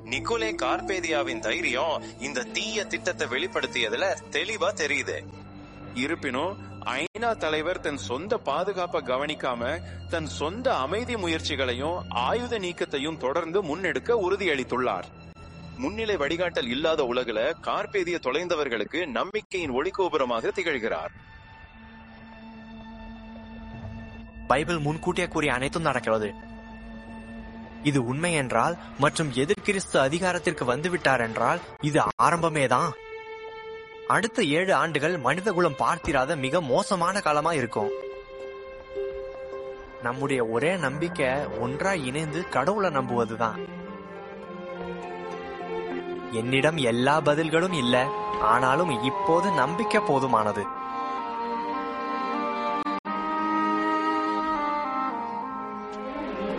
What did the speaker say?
Nicolai கார்பேதியாவின் தைரியம் இந்த தீய திட்டத்தை வெளிப்படுத்தியதுல தெளிவா தெரியுது இருப்பினும் ஐநா தலைவர் தன் சொந்த பாதுகாப்பை கவனிக்காம தன் சொந்த அமைதி முயற்சிகளையும் ஆயுத நீக்கத்தையும் தொடர்ந்து முன்னெடுக்க உறுதியளித்துள்ளார் முன்னிலை வழிகாட்டல் இல்லாத உலகுல கார்பேதிய தொலைந்தவர்களுக்கு நம்பிக்கையின் ஒளிகோபுரமாக திகழ்கிறார் பைபிள் முன்கூட்டியே கூறிய அனைத்தும் நடக்கிறது இது உண்மை என்றால் மற்றும் எதிர்கிறிஸ்து அதிகாரத்திற்கு வந்துவிட்டார் என்றால் இது ஆரம்பமேதான் அடுத்த ஏழு ஆண்டுகள் மனிதகுலம் பார்த்திராத மிக மோசமான காலமா இருக்கும் நம்முடைய ஒரே நம்பிக்கை ஒன்றா இணைந்து கடவுளை நம்புவதுதான் என்னிடம் எல்லா பதில்களும் இல்ல ஆனாலும் இப்போது நம்பிக்கை போதுமானது